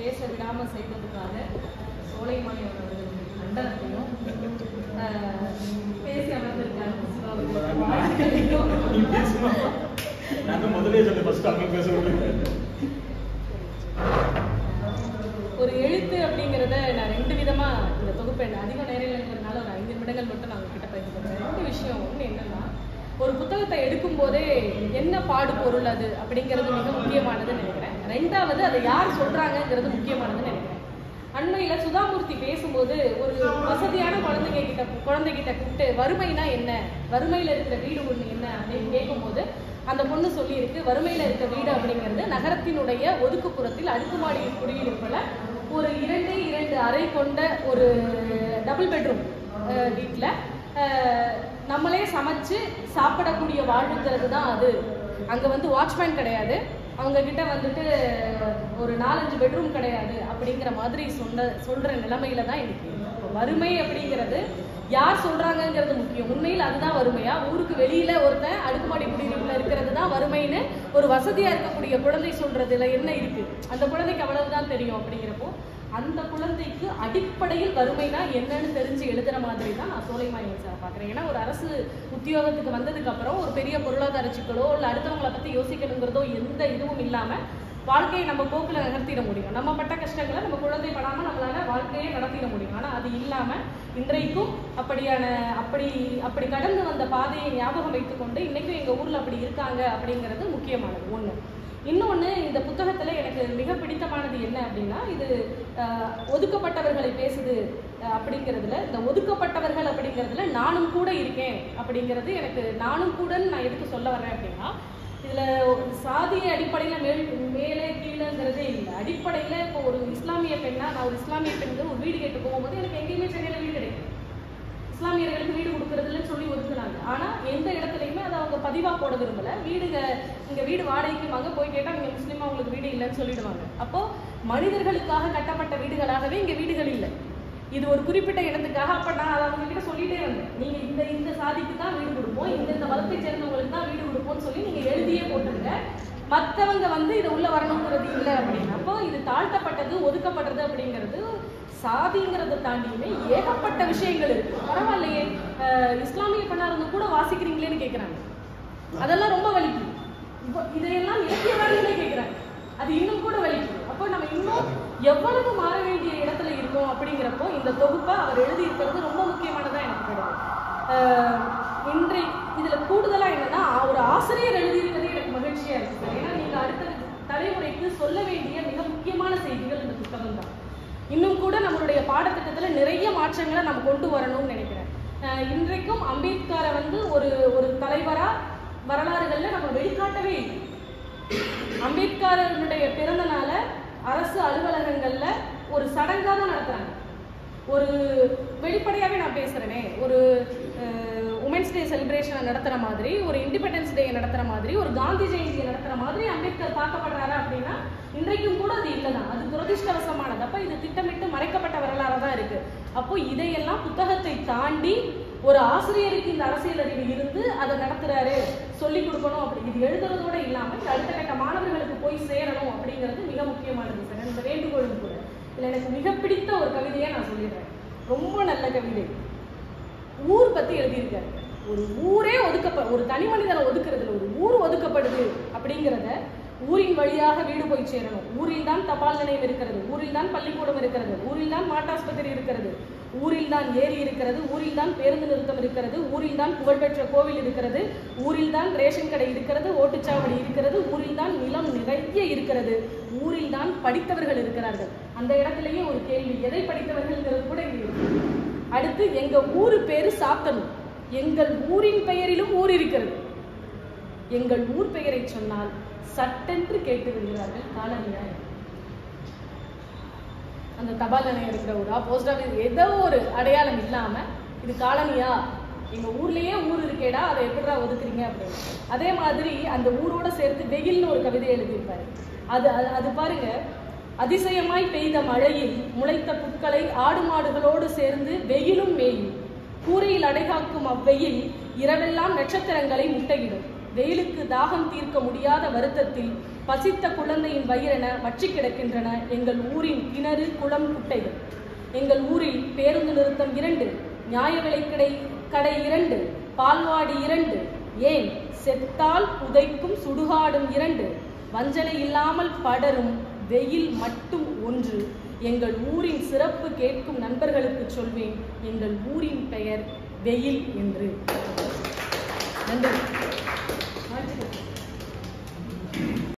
பேச விடாம செய்ததுக்காக சோலைமானி அவர்களுக்கு கண்டனத்தையும் ஆஹ், பேசி அமர்ந்திருக்காங்க சிவாவுக்கு வாழ்த்துக்களையும் நீ பேசுமா நான் தான் முதலே சொன்னேன் ஃபர்ஸ்ட் அங்க பேச விட்டுருக்கேன் ஒரு எழுத்து அப்படிங்கிறத நான் ரெண்டு விதமா இந்த தொகுப்பு என்ன அதிக நேரம் இல்லைங்கிறதுனால ஒரு ஐந்து நிமிடங்கள் மட்டும் நான் உங்ககிட்ட பகிர்ந்துக்கிறேன் ரெண்டு விஷயம் ஒன்று என்னன்னா ஒரு புத்தகத்தை எடுக்கும் போதே என்ன பாடு பொருள் அது அப்படிங்கிறது மிக முக்கியமானதுன்னு நினைக்கிறேன் ரெண்டாவது அதை யார் சொல்றாங்கங்கிறது முக்கியமானதுன்னு நினைக்கிறேன் அண்மையில சுதாமூர்த்தி பேசும்போது ஒரு வசதியான குழந்தைங்க கிட்ட குழந்தைகிட்ட கூப்பிட்டு வறுமைனா என்ன வறுமையில இருக்கிற வீடு ஒண்ணு என்ன அப்படின்னு கேட்கும்போது அந்த பொண்ணு சொல்லியிருக்கு வறுமையில இருக்க வீடு அப்படிங்கிறது நகரத்தினுடைய ஒதுக்குப்புறத்தில் அடுக்குமாடி குடியிருப்புல ஒரு இரண்டே இரண்டு அறை கொண்ட ஒரு டபுள் பெட்ரூம் வீட்டில் நம்மளே சமைச்சு சாப்பிடக்கூடிய வாழ்வுங்கிறது தான் அது அங்க வந்து வாட்ச்மேன் கிடையாது அவங்க கிட்ட வந்துட்டு ஒரு நாலஞ்சு பெட்ரூம் கிடையாது அப்படிங்கிற மாதிரி சொன்ன சொல்ற நிலைமையில தான் இன்னைக்கு இப்போ வறுமை அப்படிங்கிறது யார் சொல்றாங்கங்கிறது முக்கியம் உண்மையில் அதுதான் வறுமையா ஊருக்கு வெளியில ஒருத்தன் அடுக்குமாடி குடியிருப்புல இருக்கிறது தான் வறுமைன்னு ஒரு வசதியா இருக்கக்கூடிய குழந்தை சொல்றதுல என்ன இருக்கு அந்த குழந்தைக்கு அவ்வளவுதான் தெரியும் அப்படிங்கிறப்போ அந்த குழந்தைக்கு அடிப்படையில் வறுமைனா என்னன்னு தெரிஞ்சு எழுதுற மாதிரி தான் நான் சோலைமாயன் சார் பார்க்குறேன் ஏன்னா ஒரு அரசு உத்தியோகத்துக்கு வந்ததுக்கு அப்புறம் ஒரு பெரிய பொருளாதார சிக்கலோ இல்லை அடுத்தவங்களை பத்தி யோசிக்கணுங்கிறதோ எந்த இதுவும் இல்லாம வாழ்க்கையை நம்ம போக்குல நகர்த்திட முடியும் நம்ம பட்ட கஷ்டங்களை நம்ம குழந்தை படாம நம்மளால வாழ்க்கையை நடத்திட முடியும் ஆனா அது இல்லாம இன்றைக்கும் அப்படியான அப்படி அப்படி கடந்து வந்த பாதையை ஞாபகம் வைத்துக்கொண்டு இன்னைக்கும் எங்க ஊர்ல அப்படி இருக்காங்க அப்படிங்கிறது முக்கியமானது ஒண்ணு இன்னொன்று இந்த புத்தகத்துல எனக்கு மிக பிடித்தமானது என்ன அப்படின்னா இது அஹ், ஒதுக்கப்பட்டவர்களை பேசுது அஹ், அப்படிங்கிறதுல இந்த ஒதுக்கப்பட்டவர்கள் அப்படிங்கிறதுல நானும் கூட இருக்கேன் அப்படிங்கிறது எனக்கு நானும் கூடன்னு நான் எதுக்கு சொல்ல வர்றேன் அப்படின்னா இதுல சாதிய அடிப்படையில மேல் மேலே கீழேங்கிறதே இல்லை அடிப்படையில இப்போ ஒரு இஸ்லாமிய பெண்ணா நான் ஒரு இஸ்லாமிய பெண்கள் ஒரு வீடு கேட்டு போகும்போது எனக்கு எங்கேயுமே சென்னையில வீடு கிடைக்கும் இஸ்லாமியர்களுக்கு வீடு கொடுக்கறதுலன்னு சொல்லி ஒதுக்குனாங்க ஆனா எந்த இடத்துலையுமே அதை அவங்க பதிவா போட விரும்பல வீடுங்க இங்க வீடு வாடகைக்கு வாங்க போய் கேட்டா நீங்க முஸ்லீமா உங்களுக்கு வீடு இல்லைன்னு சொல்லிடுவாங்க அப்போ மனிதர்களுக்காக கட்டப்பட்ட வீடுகளாகவே இங்க வீடுகள் இல்லை இது ஒரு குறிப்பிட்ட இடத்துக்காக அப்ப நான் அதை அவங்க கிட்ட சொல்லிட்டே வந்தேன் நீங்க இந்த இந்த சாதிக்கு தான் வீடு கொடுப்போம் இந்த இந்த மதத்தை சேர்ந்தவங்களுக்கு தான் வீடு கொடுப்போம்னு சொல்லி நீங்க எழுதியே போட்டுருங்க மத்தவங்க வந்து இதை உள்ள வரணுங்கிறது இல்லை அப்படின்னு அப்போ இது தாழ்த்தப்பட்டது ஒதுக்கப்பட்டது அப்படிங்கிறது சாதிங்கிறத தாண்டியுமே ஏகப்பட்ட விஷயங்கள் இருக்கு பரவாயில்லையே அஹ் இஸ்லாமிய பெண்ணா இருந்து கூட வாசிக்கிறீங்களேன்னு கேக்குறாங்க அதெல்லாம் ரொம்ப வலிக்குது இப்போ இதையெல்லாம் இலக்கியவாதிகளே கேக்குறாங்க அது இன்னும் கூட வலிக்குது அப்போ நம்ம இன்னும் எவ்வளவு மாற வேண்டிய இடத்துல இருக்கோம் அப்படிங்கிறப்போ இந்த தொகுப்பை அவர் எழுதி இருக்கிறது ரொம்ப முக்கியமானதா எனக்கு படுது அஹ் இன்றை இதுல கூடுதலா என்னன்னா ஒரு ஆசிரியர் எழுதியிருக்கிறதே எனக்கு மகிழ்ச்சியா இருக்கு சார் ஏன்னா நீங்க அடுத்த தலைமுறைக்கு சொல்ல வேண்டிய மிக முக்கியமான செய்திகள் இந்த புத்தகம் தான் இன்னும் கூட நம்மளுடைய பாடத்திட்டத்துல நிறைய மாற்றங்களை நம்ம கொண்டு வரணும்னு நினைக்கிறேன் அஹ் இன்றைக்கும் அம்பேத்கரை வந்து ஒரு ஒரு தலைவரா வரலாறுகள்ல நம்ம வெளிக்காட்டவே இல்லை அம்பேத்கரனுடைய பிறந்த நாளை அரசு அலுவலகங்கள்ல ஒரு சடங்கா தான் நடத்துறாங்க ஒரு வெளிப்படையாவே நான் பேசுறேனே ஒரு உமன்ஸ் டே செலிப்ரேஷனை நடத்துற மாதிரி ஒரு இண்டிபெண்டன்ஸ் டே நடத்துற மாதிரி ஒரு காந்தி ஜெயந்தியை நடத்துற மாதிரி அம்பேத்கர் பார்க்கப்படுறாரா அப்படின்னா இன்றைக்கும் கூட அது இல்லைதான் அது துரதிருஷ்டவசமானது அப்ப இது திட்டமிட்டு மறைக்கப்பட்ட வரலாறா தான் இருக்கு அப்போ இதையெல்லாம் புத்தகத்தை தாண்டி ஒரு ஆசிரியருக்கு இந்த அரசியல் அறிவு இருந்து அதை நடத்துறாரு சொல்லி கொடுக்கணும் அப்படி இது எழுதுறதோட இல்லாம இது அடுத்த கட்ட மாணவர்களுக்கு போய் சேரணும் அப்படிங்கிறது மிக முக்கியமானது சார் இந்த வேண்டுகோளும் கூட இதுல எனக்கு மிக பிடித்த ஒரு கவிதையை நான் சொல்லிடுறேன் ரொம்ப நல்ல கவிதை ஊர் பத்தி எழுதியிருக்காரு ஒரு ஊரே ஒதுக்கப்ப ஒரு தனி மனிதனை ஒதுக்குறதுல ஒரு ஊர் ஒதுக்கப்படுது அப்படிங்கிறத ஊரின் வழியாக வீடு போய் சேரணும் ஊரில் தான் தபால் நிலையம் இருக்கிறது ஊரில் தான் பள்ளிக்கூடம் இருக்கிறது ஊரில் தான் மாட்டாஸ்பத்திரி இருக்கிறது ஊரில் தான் ஏரி இருக்கிறது ஊரில் தான் பேருந்து நிறுத்தம் இருக்கிறது ஊரில் தான் புகழ்பெற்ற கோவில் இருக்கிறது ஊரில் தான் ரேஷன் கடை இருக்கிறது ஓட்டுச்சாவடி இருக்கிறது ஊரில் தான் நிலம் நிறைய இருக்கிறது ஊரில் தான் படித்தவர்கள் இருக்கிறார்கள் அந்த இடத்துலயே ஒரு கேள்வி எதை படித்தவர்கள்ங்கிறது கூட இங்க இருக்கு அடுத்து எங்க ஊரு பேரு சாத்தனூர் எங்கள் ஊரின் பெயரிலும் ஊர் இருக்கிறது எங்கள் ஊர் பெயரை சொன்னால் சட்டென்று கேட்டு விடுகிறார்கள் காலனியா அந்த தபால் நிலையம் இருக்கிற ஊரா போஸ்ட் ஆஃபீஸ் ஏதோ ஒரு அடையாளம் இல்லாம இது காலனியா எங்க ஊர்லயே ஊர் இருக்கேடா அதை எப்படிடா ஒதுக்குறீங்க அப்படின்னு அதே மாதிரி அந்த ஊரோட சேர்த்து வெயில்னு ஒரு கவிதை எழுதியிருப்பாரு அது அது- அது பாருங்க அதிசயமாய் பெய்த மழையில் முளைத்த புட்களை ஆடு மாடுகளோடு சேர்ந்து வெயிலும் மேயும் கூரையில் அடைகாக்கும் அவ்வெயில் இரவெல்லாம் நட்சத்திரங்களை முட்டையிடும் வெயிலுக்கு தாகம் தீர்க்க முடியாத வருத்தத்தில் பசித்த குழந்தையின் வயிறென வற்றி கிடக்கின்றன எங்கள் ஊரின் கிணறு குளம் குட்டைகள் எங்கள் ஊரில் பேருந்து நிறுத்தம் இரண்டு நியாய விலைக்கடை கடை இரண்டு பால்வாடி இரண்டு ஏன் செத்தால் உதைக்கும் சுடுகாடும் இரண்டு வஞ்சனை இல்லாமல் படரும் வெயில் மட்டும் ஒன்று எங்கள் ஊரின் சிறப்பு கேட்கும் நண்பர்களுக்கு சொல்வேன் எங்கள் ஊரின் பெயர் வெயில் என்று நன்றி வாழ்த்துக்கள்